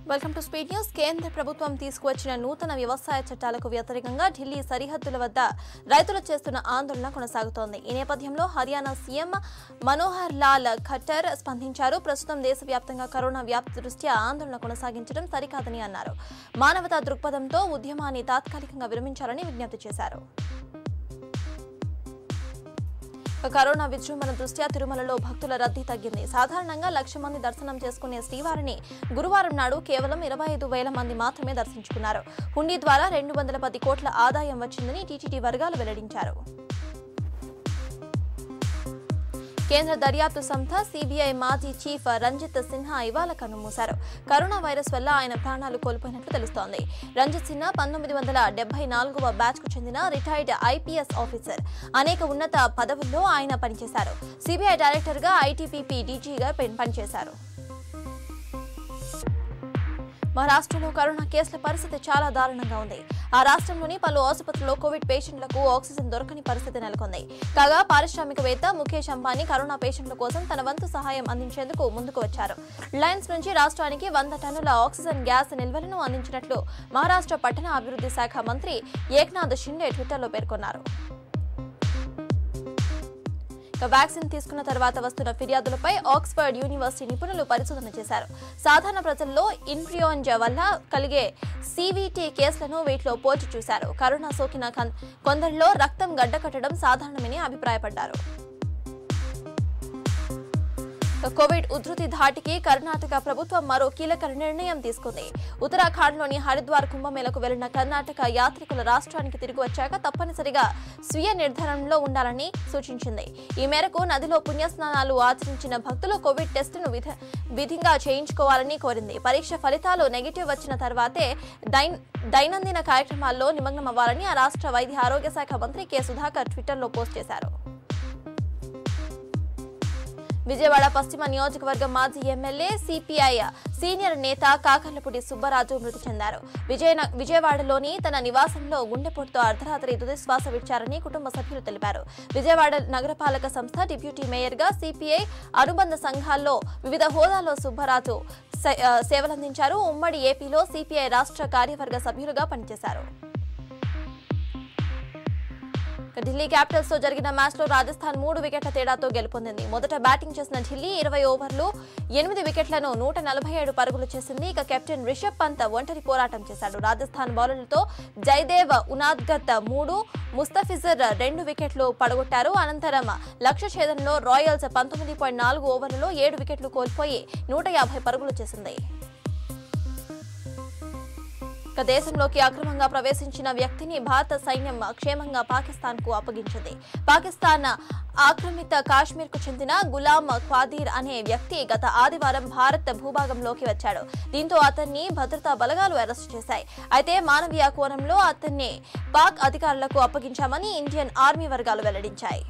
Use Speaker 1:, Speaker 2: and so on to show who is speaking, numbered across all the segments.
Speaker 1: welcome to speed news కేంద్ర ప్రభుత్వం తీసుకువచ్చిన నూతన వ్యవసాయ చట్టాలకు వ్యతిరేకంగా ఢిల్లీ సరిహద్దుల వద్ద రైతులు చేస్తున్న ఆందోళన కొనసాగుతోంది ఈ నేపథ్యంలో హర్యానా సీఎం మనోహర్ లాల్ ఖట్టర్ స్పందించారు ప్రస్తుతం దేశవ్యాప్తంగా కరోనా వ్యాప్తి దృష్ట్యా ఆందోళన కొనసాగించడం సరికాదని అన్నారు మానవతా దృక్పథంతో ఉద్యమాన్ని తాత్కాలికంగా విరమించాలని విజ్ఞప్తి చేశారు కరోనా విజృంభణ దృష్ట్యా తిరుమలలో భక్తుల రద్దీ తగ్గింది సాధారణంగా లక్ష మంది దర్శనం చేసుకునే శ్రీవారిని గురువారం నాడు కేవలం ఇరవై ఐదు వేల మంది మాత్రమే దర్శించుకున్నారు హుండీ ద్వారా రెండు వందల పది కోట్ల ఆదాయం వచ్చిందని టీటీడీ వర్గాలు వెల్లడించారు కేంద్ర దర్యాప్తు సంస్థ సిబిఐ మాజీ చీఫ్ రంజిత్ సిన్హా ఇవాళ కన్నుమూశారు కరోనా వైరస్ వల్ల ఆయన ప్రాణాలు కోల్పోయినట్లు తెలుస్తోంది రంజిత్ సిన్హా పంతొమ్మిది వందల డెబ్బై నాలుగవ బ్యాచ్ కు చెందిన రిటైర్డ్ ఐపీఎస్ ఆఫీసర్ అనేక ఉన్నత పదవుల్లో ఆయన పనిచేశారు సిబిఐ డైరెక్టర్ గా ఐటీపీపీ డీజీగా పనిచేశారు మహారాష్ట్రలో కరోనా కేసుల పరిస్థితి చాలా దారుణంగా ఉంది ఆ రాష్ట్రంలోని పలు ఆసుపత్రుల్లో కోవిడ్ పేషెంట్లకు ఆక్సిజన్ దొరకని పరిస్థితి నెలకొంది కాగా పారిశ్రామికవేత్త ముఖేష్ అంబానీ కరోనా పేషెంట్ల కోసం తన వంతు సహాయం అందించేందుకు ముందుకు వచ్చారు రిలయన్స్ నుంచి రాష్ట్రానికి వంద టన్నుల ఆక్సిజన్ గ్యాస్ నిల్వలను అందించినట్లు మహారాష్ట్ర పట్టణ అభివృద్ధి శాఖ మంత్రి ఏక్నాథ్ షిండే ట్విట్టర్లో పేర్కొన్నారు ఇక వ్యాక్సిన్ తీసుకున్న తర్వాత వస్తున్న ఫిర్యాదులపై ఆక్స్ఫర్డ్ యూనివర్సిటీ నిపుణులు పరిశోధన చేశారు సాధారణ ప్రజల్లో ఇన్ఫ్లుయెంజా వల్ల కలిగే సివిటి కేసులను వీటిలో పోల్చి చూశారు కరోనా సోకిన కన్- కొందరిలో రక్తం గడ్డకట్టడం సాధారణమని అభిప్రాయపడ్డారు ఇక కోవిడ్ ఉధృతి ధాటికి కర్ణాటక ప్రభుత్వం మరో కీలక నిర్ణయం తీసుకుంది ఉత్తరాఖండ్లోని హరిద్వార్ కుంభమేళకు వెళ్లిన కర్ణాటక యాత్రికుల రాష్ట్రానికి తిరిగి వచ్చాక తప్పనిసరిగా స్వీయ నిర్ధారణలో ఉండాలని సూచించింది ఈ మేరకు నదిలో పుణ్యస్నానాలు ఆచరించిన భక్తులు కోవిడ్ టెస్టును విధ విధిగా చేయించుకోవాలని కోరింది పరీక్ష ఫలితాలు నెగిటివ్ వచ్చిన తర్వాతే దైన్ దైనందిన కార్యక్రమాల్లో నిమగ్నమవ్వాలని ఆ రాష్ట్ర వైద్య ఆరోగ్య శాఖ మంత్రి కె సుధాకర్ ట్విట్టర్లో పోస్ట్ చేశారు విజయవాడ పశ్చిమ నియోజకవర్గం మాజీ ఎమ్మెల్యే సిపిఐ సీనియర్ నేత కాకర్లపూడి సుబ్బరాజు మృతి చెందారు విజయన విజయవాడలోని తన నివాసంలో గుండెపోటుతో అర్ధరాత్రి తుదిశ్వాస విడిచారని కుటుంబ సభ్యులు తెలిపారు విజయవాడ నగరపాలక సంస్థ డిప్యూటీ మేయర్గా సిపిఐ అనుబంధ సంఘాల్లో వివిధ హోదాల్లో సుబ్బరాజు సే- ఆ, సేవలందించారు ఉమ్మడి ఏపీలో సిపిఐ రాష్ట్ర కార్యవర్గ సభ్యులుగా పనిచేశారు ఇక ఢిల్లీ క్యాపిటల్స్ తో జరిగిన మ్యాచ్ లో రాజస్థాన్ మూడు వికెట్ల తేడాతో గెలుపొందింది మొదట బ్యాటింగ్ చేసిన ఢిల్లీ ఇరవై ఓవర్లు ఎనిమిది వికెట్లను నూట నలభై ఏడు పరుగులు చేసింది ఇక కెప్టెన్ రిషబ్ పంత్ ఒంటరి పోరాటం చేశాడు రాజస్థాన్ బౌలర్లతో జయదేవ్ ఉనాద్గత్ మూడు ముస్తఫిజర్ రెండు వికెట్లు పడగొట్టారు అనంతరం లక్ష్య ఛేదనలో రాయల్స్ పంతొమ్మిది పాయింట్ నాలుగు ఓవర్లలో ఏడు వికెట్లు కోల్పోయి నూట యాభై పరుగులు చేసింది ఇక దేశంలోకి అక్రమంగా ప్రవేశించిన వ్యక్తిని భారత సైన్యం క్షేమంగా పాకిస్తాన్ కు అప్పగించింది పాకిస్తాన్ ఆక్రమిత కాశ్మీర్ కు చెందిన గులాం ఖాదీర్ అనే వ్యక్తి గత ఆదివారం భారత్ భూభాగంలోకి వచ్చాడు దీంతో అతన్ని భద్రతా బలగాలు అరెస్టు చేశాయి అయితే మానవీయ కోణంలో అతన్ని పాక్ అధికారులకు అప్పగించామని ఇండియన్ ఆర్మీ వర్గాలు వెల్లడించాయి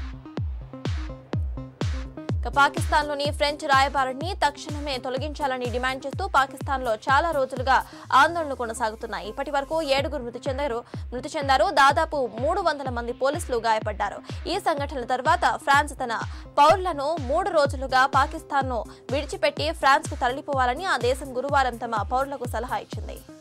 Speaker 1: ఇక పాకిస్తాన్లోని ఫ్రెంచ్ రాయబారిని తక్షణమే తొలగించాలని డిమాండ్ చేస్తూ పాకిస్తాన్లో చాలా రోజులుగా ఆందోళనలు కొనసాగుతున్నాయి ఇప్పటి వరకు ఏడుగురు మృతి చెందారు మృతి చెందారు దాదాపు మూడు వందల మంది పోలీసులు గాయపడ్డారు ఈ సంఘటనల తర్వాత ఫ్రాన్స్ తన పౌరులను మూడు రోజులుగా పాకిస్తాన్ను విడిచిపెట్టి ఫ్రాన్స్కు తరలిపోవాలని ఆ దేశం గురువారం తమ పౌరులకు సలహా ఇచ్చింది